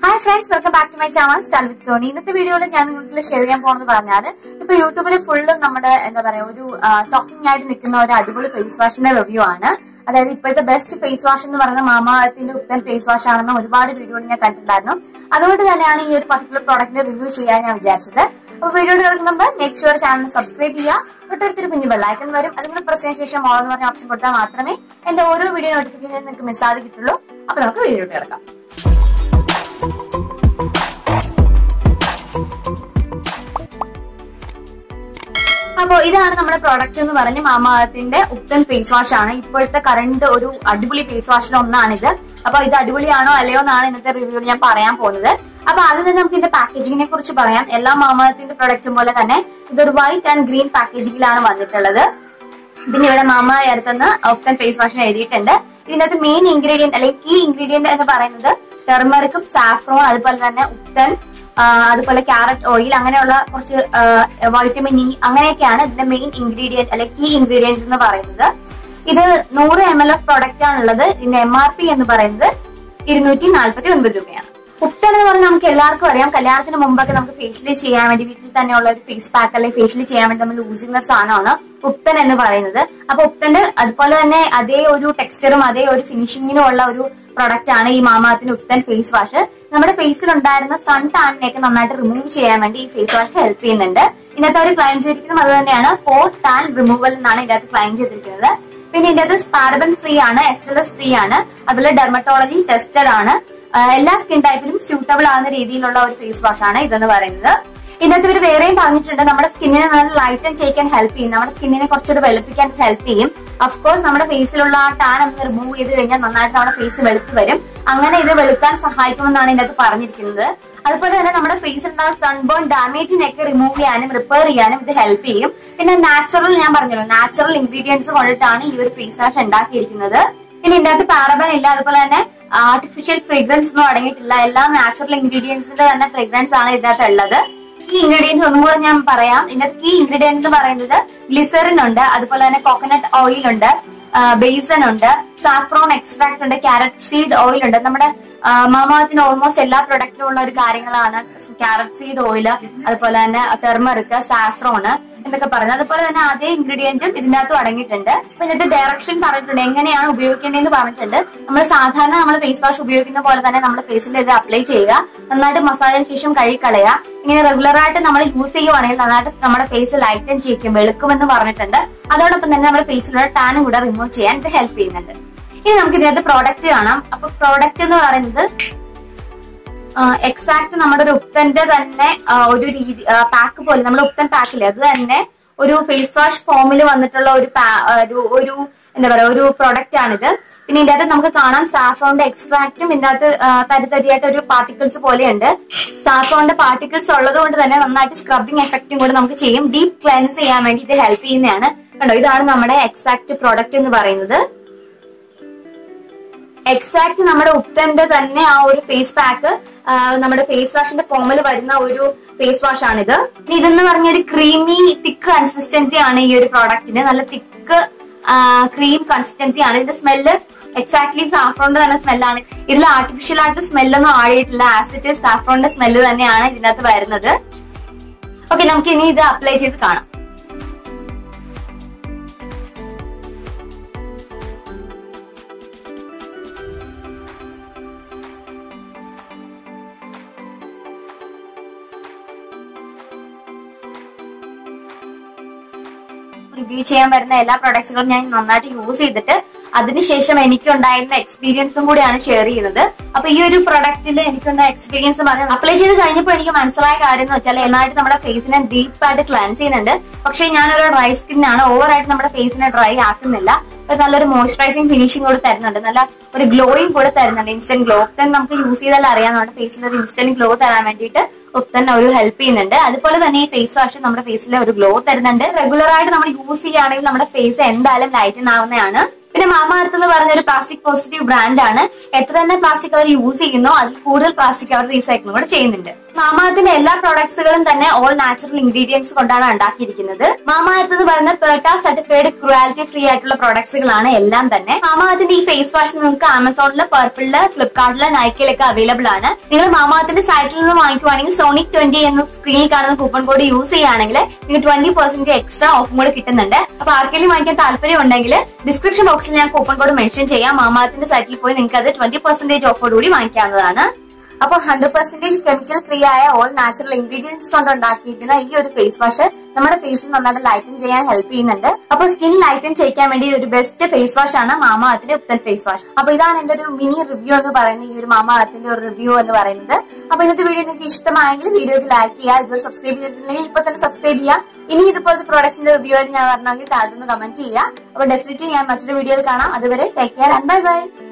hi friends welcome back to my channel style with Soni ഇന്നത്തെ വീഡിയോയിൽ ഞാൻ നിങ്ങൾക്ക് ഷെയർ ചെയ്യാൻ പോകുന്നത് പറഞ്ഞാൽ ഇപ്പൊ യൂട്യൂബിൽ ഫുള്ളും നമ്മുടെ എന്താ പറയാ ഒരു ടോക്കിംഗ് ആയിട്ട് നിൽക്കുന്ന ഒരു അടിപൊളി ഫേസ് വാഷിന്റെ റിവ്യൂ ആണ് അതായത് ഇപ്പോഴത്തെ ബെസ്റ്റ് ഫേസ് വാഷ് എന്ന് പറയുന്ന മാമാത്തിന്റെ ഉത്തൻ ഫേസ് വാഷ് ആണെന്ന് ഒരുപാട് വീഡിയോകൾ ഞാൻ കണ്ടിട്ടുണ്ടായിരുന്നു അതുകൊണ്ട് തന്നെയാണ് ഈ ഒരു പർട്ടിക്കുലർ പ്രോഡക്റ്റിന്റെ റിവ്യൂ ചെയ്യാൻ ഞാൻ വിചാരിച്ചത് അപ്പൊ വീഡിയോ കിടക്കുമ്പോൾ നെക്സ്റ്റ് ഷുവർ ചാനൽ സബ്സ്ക്രൈബ് ചെയ്യുക തൊട്ടടുത്തൊരു കുഞ്ഞു ബെല്ലൈക്കൺ വരും അതുകൂടെ പ്രസ് ചെയ്ത ശേഷം ഓൾ എന്ന് പറഞ്ഞ ഓപ്ഷൻ കൊടുത്താൽ മാത്രമേ എന്റെ ഓരോ വീഡിയോ നോട്ടിഫിക്കേഷൻ നിങ്ങൾക്ക് മിസ്സാതെ കിട്ടുള്ളൂ അപ്പൊ നമുക്ക് വീഡിയോ കിടക്കാം അപ്പോ ഇതാണ് നമ്മുടെ പ്രോഡക്റ്റ് എന്ന് പറഞ്ഞ് മാമാത്തിന്റെ ഉത്തൻ ഫേസ് വാഷ് ആണ് ഇപ്പോഴത്തെ കറണ്ട് ഒരു അടിപൊളി ഫേസ് വാഷിൽ ഒന്നാണിത് അപ്പൊ ഇത് അടിപൊളിയാണോ അല്ലയോ എന്നാണ് ഇന്നത്തെ റിവ്യൂവിൽ ഞാൻ പറയാൻ പോകുന്നത് അപ്പൊ ആദ്യം തന്നെ നമുക്ക് ഇതിന്റെ പാക്കേജിങ്ങിനെ കുറിച്ച് പറയാം എല്ലാ മാമാത്തിന്റെ പ്രൊഡക്റ്റും പോലെ തന്നെ ഇതൊരു വൈറ്റ് ആൻഡ് ഗ്രീൻ പാക്കേജിങ്ങിലാണ് വന്നിട്ടുള്ളത് പിന്നെ ഇവിടെ മാമ അടുത്തുനിന്ന് ഉത്തൻ ഫേസ് വാഷിന് എഴുതിയിട്ടുണ്ട് ഇതിനകത്ത് മെയിൻ ഇൻഗ്രീഡിയന്റ് അല്ലെങ്കിൽ കീ ഇൻഗ്രീഡിയന്റ് എന്ന് പറയുന്നത് ടെർമറിക്കും സാഫ്രോൺ അതുപോലെ തന്നെ ഉത്തൻ ആ, അതുപോലെ ക്യാരറ്റ് ഓയിൽ അങ്ങനെയുള്ള കുറച്ച് വൈറ്റമിൻ ഇ അങ്ങനെയൊക്കെയാണ് ഇതിന്റെ മെയിൻ ഇൻഗ്രീഡിയന്റ് അല്ലെങ്കിൽ കീ ഇൻഗ്രീഡിയൻസ് എന്ന് പറയുന്നത് ഇത് നൂറ് എം എൽ എഫ് പ്രൊഡക്റ്റ് ആണുള്ളത് ഇതിന്റെ എം ആർ പി എന്ന് പറയുന്നത് ഇരുന്നൂറ്റി നാല്പത്തി ഒൻപത് രൂപയാണ് ഉപ്തൻ എന്ന് പറഞ്ഞാൽ നമുക്ക് എല്ലാവർക്കും അറിയാം കല്യാണത്തിന് മുമ്പൊക്കെ നമുക്ക് ഫേഷ്യൽ ചെയ്യാൻ വേണ്ടി വീട്ടിൽ തന്നെയുള്ള ഒരു ഫേസ് പാക്ക് അല്ലെങ്കിൽ ഫേഷ്യൽ ചെയ്യാൻ വേണ്ടി നമ്മൾ യൂസ് ചെയ്യുന്ന സാധനമാണ് ഉപ്തൻ എന്ന് പറയുന്നത് അപ്പൊ ഉപ്തന്റെ അതുപോലെ തന്നെ അതേ ഒരു ടെക്സ്ചറും അതേ ഒരു ഫിനിഷിങ്ങിനും ഉള്ള ഒരു പ്രൊഡക്റ്റ് ആണ് ഈ മാമാത്തിന് ഉപ്തൻ ഫേസ് വാഷ് നമ്മുടെ ഫേസിൽ ഉണ്ടായിരുന്ന സൺ ടാനിനെയൊക്കെ നന്നായിട്ട് റിമൂവ് ചെയ്യാൻ വേണ്ടി ഈ ഫേസ് വാഷ് ഹെൽപ്പ് ചെയ്യുന്നുണ്ട് ഇന്നത്തെ അവർ ക്ലൈം ചെയ്തിരിക്കുന്നതും അത് തന്നെയാണ് ഫോർ ടാൻ റിമൂവൽ എന്നാണ് ഇതിനകത്ത് ക്ലൈം ചെയ്തിരിക്കുന്നത് പിന്നെ ഇതിന്റെ പാരബൻ ഫ്രീ ആണ് എസ് എൽ എസ് ഫ്രീ ആണ് അതുപോലെ ഡെർമറ്റോളജി ടെസ്റ്റഡ് ആണ് ആ, എല്ലാ സ്കിൻ ടൈപ്പിനും സ്യൂട്ടബിൾ ആവുന്ന രീതിയിലുള്ള ഒരു ഫേസ് വാഷ് ആണ് ഇതെന്ന് പറയുന്നത് ഇതിനകത്ത് ഇവർ വേറെയും പറഞ്ഞിട്ടുണ്ട് നമ്മുടെ സ്കിന്നിനെ നല്ല ലൈറ്റൻ ചെയ്യിക്കാൻ ഹെൽപ്പ് ചെയ്യും നമ്മുടെ സ്കിന്നിനെ കുറച്ചുകൂടി വെളുപ്പിക്കാൻ ഹെൽപ്പ് ചെയ്യും അഫ്കോഴ്സ് നമ്മുടെ ഫേസിലുള്ള ആ ടാൻ ഒന്ന് റിമൂവ് ചെയ്ത് കഴിഞ്ഞാൽ നന്നായിട്ട് നമ്മുടെ ഫേസ് വെളുത്ത് വരും അങ്ങനെ ഇത് വെളുക്കാൻ സഹായിക്കുമെന്നാണ് ഇതിനകത്ത് പറഞ്ഞിരിക്കുന്നത് അതുപോലെ തന്നെ നമ്മുടെ ഫേസിലുള്ള സൺബേൺ ഡാമേജിനെയൊക്കെ റിമൂവ് ചെയ്യാനും റിപ്പയർ ചെയ്യാനും ഇത് ഹെൽപ്പ് ചെയ്യും പിന്നെ നാച്ചുറൽ ഞാൻ പറഞ്ഞല്ലോ നാച്ചുറൽ ഇൻഗ്രീഡിയൻസ് കൊണ്ടിട്ടാണ് ഈ ഒരു ഫേസ് വാഷ് ഉണ്ടാക്കിയിരിക്കുന്നത് പിന്നെ ഇതിനകത്ത് പാരബൻ ഇല്ല അതുപോലെ തന്നെ ആർട്ടിഫിഷ്യൽ ഫ്രേഗ്രൻസ് ഒന്നും അടങ്ങിയിട്ടില്ല എല്ലാം നാച്ചുറൽ ഇൻഗ്രീഡിയൻസിന്റെ തന്നെ ഫ്രേഗ്രൻസ് ആണ് ഇതിനകത്ത് ഉള്ളത് ഈ ഇൻഗ്രീഡിയൻസ് ഒന്നും കൂടെ ഞാൻ പറയാം ഇതിനകത്ത് ഈ ഇൻഗ്രീഡിയൻസ് എന്ന് പറയുന്നത് ഗ്ലിസറിൻ ഉണ്ട് അതുപോലെ തന്നെ കോക്കനട്ട് ഓയിൽ ഉണ്ട് ബേസൻ ഉണ്ട് സാഫ്രോൺ എക്സ്ട്രാക്ട് ഉണ്ട് ക്യാരറ്റ് സീഡ് ഓയിൽ ഉണ്ട് നമ്മുടെ മാമാത്തിന് ഓൾമോസ്റ്റ് എല്ലാ പ്രൊഡക്റ്റിലും ഉള്ള ഒരു കാര്യങ്ങളാണ് ക്യാരറ്റ് സീഡ് ഓയിൽ അതുപോലെ തന്നെ ടെർമറിക് സാഫ്രോണ് എന്നൊക്കെ പറയുന്നത് അതുപോലെ തന്നെ അതേ ഇൻഗ്രീഡിയന്റും ഇതിനകത്തും അടങ്ങിയിട്ടുണ്ട് അപ്പൊ ഇതിന്റെ ഡയറക്ഷൻ പറഞ്ഞിട്ടുണ്ട് എങ്ങനെയാണ് ഉപയോഗിക്കേണ്ടതെന്ന് പറഞ്ഞിട്ടുണ്ട് നമ്മൾ സാധാരണ നമ്മൾ ഫേസ് വാഷ് ഉപയോഗിക്കുന്ന പോലെ തന്നെ നമ്മൾ ഫേസിൽ ഇത് അപ്ലൈ ചെയ്യുക നന്നായിട്ട് മസാജന് ശേഷം കഴുകിക്കളയുക ഇങ്ങനെ റെഗുലർ ആയിട്ട് നമ്മൾ യൂസ് ചെയ്യുവാണെങ്കിൽ നന്നായിട്ട് നമ്മുടെ ഫേസ് ലൈറ്റൻ ചെയ്യിക്കും വെളുക്കുമെന്ന് പറഞ്ഞിട്ടുണ്ട് അതോടൊപ്പം തന്നെ നമ്മുടെ ഫേസിലുള്ള ടാനും കൂടെ റിമൂവ് ചെയ്യാൻ ഇത് ഹെൽപ്പ് ചെയ്യുന്നുണ്ട് ഇനി നമുക്ക് ഇതിനകത്ത് പ്രോഡക്റ്റ് കാണാം അപ്പൊ പ്രോഡക്റ്റ് എന്ന് പറയുന്നത് എക്സാക്ട് നമ്മുടെ ഒരു ഉപ്തന്റെ തന്നെ ആ, ഒരു രീതി പാക്ക് പോലെ നമ്മുടെ ഉപ്തൻ പാക്കില്ലേ അത് തന്നെ ഒരു ഫേസ് വാഷ് ഫോമിൽ വന്നിട്ടുള്ള ഒരു പാ- ആ, ഒരു ഒരു എന്താ പറയാ ഒരു പ്രോഡക്റ്റ് ആണിത് പിന്നെ ഇതിന്റെ അകത്ത് നമുക്ക് കാണാം സാഫ്രോണിന്റെ എക്സ്ട്രാക്റ്റും ഇതിന്റെ അകത്ത് ആ, തരി തരിയായിട്ട് ഒരു പാർട്ടിക്കിൾസ് പോലെയുണ്ട് സാഫ്രോണിന്റെ പാർട്ടിക്കിൾസ് ഉള്ളത് കൊണ്ട് തന്നെ നന്നായിട്ട് സ്ക്രബിംഗ് എഫക്റ്റും കൂടെ നമുക്ക് ചെയ്യും ഡീപ് ക്ലെൻസ് ചെയ്യാൻ വേണ്ടി ഇത് ഹെൽപ്പ് ചെയ്യുന്നതാണ് കണ്ടോ ഇതാണ് നമ്മുടെ എക്സാക്ട് പ്രോഡക്റ്റ് എന്ന് പറയുന്നത് എക്സാക്ട് നമ്മുടെ ഉത്തന്റെ തന്നെ ആ ഒരു ഫേസ് പാക്ക് നമ്മുടെ ഫേസ് വാഷിന്റെ ഫോമിൽ വരുന്ന ഒരു ഫേസ് വാഷ് ആണിത് ഇനി ഇതെന്ന് പറഞ്ഞ ഒരു ക്രീമി തിക്ക് കൺസിസ്റ്റൻസി ആണ് ഈ ഒരു പ്രോഡക്റ്റിന് നല്ല തിക്ക് ക്രീം കൺസിസ്റ്റൻസി ആണ് ഇതിന്റെ സ്മെല്ല് എക്സാക്ട്ലി സാഫ്രോണിന്റെ തന്നെ സ്മെല്ലാണ് ഇതിൽ ആർട്ടിഫിഷ്യൽ ആയിട്ട് സ്മെല്ലൊന്നും ആടിയിട്ടില്ല ആസിഡ് സാഫ്രോണിന്റെ സ്മെല്ല് തന്നെയാണ് ഇതിനകത്ത് വരുന്നത് ഓക്കെ നമുക്ക് ഇനി ഇത് അപ്ലൈ ചെയ്ത് കാണാം റിവ്യൂ ചെയ്യാൻ വരുന്ന എല്ലാ പ്രൊഡക്ട്സുകളും ഞാൻ നന്നായിട്ട് യൂസ് ചെയ്തിട്ട് അതിനുശേഷം എനിക്കുണ്ടായിരുന്ന എക്സ്പീരിയൻസും കൂടിയാണ് ഷെയർ ചെയ്യുന്നത് അപ്പൊ ഈ ഒരു പ്രൊഡക്റ്റിൽ എനിക്കുണ്ടായ എക്സ്പീരിയൻസ് പറഞ്ഞാൽ അപ്ലൈ ചെയ്ത് കഴിഞ്ഞപ്പോൾ എനിക്ക് മനസ്സിലായ കാര്യം എന്ന് വെച്ചാൽ നന്നായിട്ട് നമ്മുടെ ഫേസിനെ ഡീപ്പായിട്ട് ക്ലൻസ് ചെയ്യുന്നുണ്ട് പക്ഷെ ഞാനൊരു ഡ്രൈ സ്കിന്നാണ് ഓവറായിട്ട് നമ്മുടെ ഫേസിനെ ഡ്രൈ ആക്കുന്നില്ല അപ്പൊ നല്ലൊരു മോയ്സ്ചറൈസിങ് ഫിനിഷിംഗ് കൂടെ തരുന്നുണ്ട് നല്ല ഒരു ഗ്ലോയിങ് കൂടെ തരുന്നുണ്ട് ഇൻസ്റ്റന്റ് ഗ്ലോ തന്നെ നമുക്ക് യൂസ് ചെയ്താൽ അറിയാം നമ്മുടെ ഫേസിൽ ഒരു ഇൻസ്റ്റന്റ് ഗ്ലോ തരാൻ വേണ്ടിയിട്ട് ഉത്തൻ ഒരു ഹെൽപ്പ് ചെയ്യുന്നുണ്ട് അതുപോലെ തന്നെ ഈ ഫേസ് വാഷ് നമ്മുടെ ഫേസിൽ ഒരു ഗ്ലോ തരുന്നുണ്ട് റെഗുലർ ആയിട്ട് നമ്മൾ യൂസ് ചെയ്യുകയാണെങ്കിൽ നമ്മുടെ ഫേസ് എന്തായാലും ലൈറ്റൻ ആവുന്നതാണ് പിന്നെ മാമാർത്ത് എന്ന് പറഞ്ഞ ഒരു പ്ലാസ്റ്റിക് പോസിറ്റീവ് ബ്രാൻഡ് ആണ് എത്ര തന്നെ പ്ലാസ്റ്റിക് അവർ യൂസ് ചെയ്യുന്നോ അതിൽ കൂടുതൽ പ്ലാസ്റ്റിക് അവർ റീസൈക്കിളും കൂടെ ചെയ്യുന്നുണ്ട് മാമാത്തിന്റെ എല്ലാ പ്രോഡക്ട്സുകളും തന്നെ ഓൾ നാച്ചുറൽ ഇൻഗ്രീഡിയൻസ് കൊണ്ടാണ് ഉണ്ടാക്കിയിരിക്കുന്നത് മാമാഅത്ത് എന്ന് പറയുന്ന പേട്ട സർട്ടിഫൈഡ് ക്രുവാലിറ്റി ഫ്രീ ആയിട്ടുള്ള പ്രോഡക്ട്സുകളാണ് എല്ലാം തന്നെ മാമാഅത്തിന്റെ ഈ ഫേസ് വാഷ് നിങ്ങൾക്ക് ആമസോണില് പർപ്പിളില് ഫ്ലിപ്കാർട്ടില് നൈക്കിലൊക്കെ അവൈലബിൾ ആണ് നിങ്ങൾ മാമാഅത്തിന്റെ സൈറ്റിൽ നിന്ന് വാങ്ങിക്കുവാണെങ്കിൽ സോണിക് ട്വന്റി എന്ന സ്ക്രീനിൽ കാണുന്ന കൂപ്പൺ കോഡ് യൂസ് ചെയ്യുകയാണെങ്കിൽ നിങ്ങൾക്ക് ട്വന്റി പെർസെന്റ് എക്സ്ട്രാ ഓഫും കൂടെ കിട്ടുന്നുണ്ട് അപ്പൊ ആർക്കെങ്കിലും വാങ്ങിക്കാൻ താല്പര്യം ഉണ്ടെങ്കിൽ ഡിസ്ക്രിപ്ഷൻ ബോക്സിൽ ഞാൻ കൂപ്പൺ കോഡ് മെൻഷൻ ചെയ്യാം മാമാഅത്തിന്റെ സൈറ്റിൽ പോയി നിങ്ങൾക്ക് അത് ട്വന്റി പെർസെന്റേജ് ഓഫോടുകൂടി വാങ്ങിക്കാവുന്നതാണ് അപ്പോൾ ഹൺഡ്രഡ് പെർസെന്റേജ് കെമിക്കൽ ഫ്രീ ആയ ഓൾ നാച്ചുറൽ ഇൻഗ്രീഡിയൻസ് കൊണ്ട് ഉണ്ടാക്കിയിരിക്കുന്ന ഈ ഒരു ഫേസ് വാഷ് നമ്മുടെ ഫേസിൽ നന്നായിട്ട് ലൈറ്റൻ ചെയ്യാൻ ഹെൽപ്പ് ചെയ്യുന്നുണ്ട് അപ്പോൾ സ്കിൻ ലൈറ്റൻ ചെയ്യിക്കാൻ വേണ്ടി ഒരു ബെസ്റ്റ് ഫേസ് വാഷ് ആണ് മാമ അത്തിന്റെ ഉത്തൻ ഫേസ് വാഷ് അപ്പൊ ഇതാണ് എന്റെ ഒരു മിനി റിവ്യൂ എന്ന് പറയുന്നത് ഈ ഒരു മാമ അത്തിന്റെ ഒരു റിവ്യൂ എന്ന് പറയുന്നത് അപ്പൊ ഇന്നത്തെ വീഡിയോ നിങ്ങൾക്ക് ഇഷ്ടമായെങ്കിൽ വീഡിയോക്ക് ലൈക്ക് ചെയ്യുക ഇതുവരെ സബ്സ്ക്രൈബ് ചെയ്തിട്ടില്ലെങ്കിൽ ഇപ്പൊ തന്നെ സബ്സ്ക്രൈബ് ചെയ്യുക ഇനി ഇതുപോലത്തെ പ്രോഡക്റ്റിന്റെ റിവ്യൂ ആയിട്ട് ഞാൻ പറഞ്ഞെങ്കിൽ താഴത്തുനിന്ന് കമന്റ് ചെയ്യുക അപ്പൊ ഡെഫിനറ്റ്ലി ഞാൻ മറ്റൊരു വീഡിയോയിൽ കാണാം അതുവരെ take care and bye by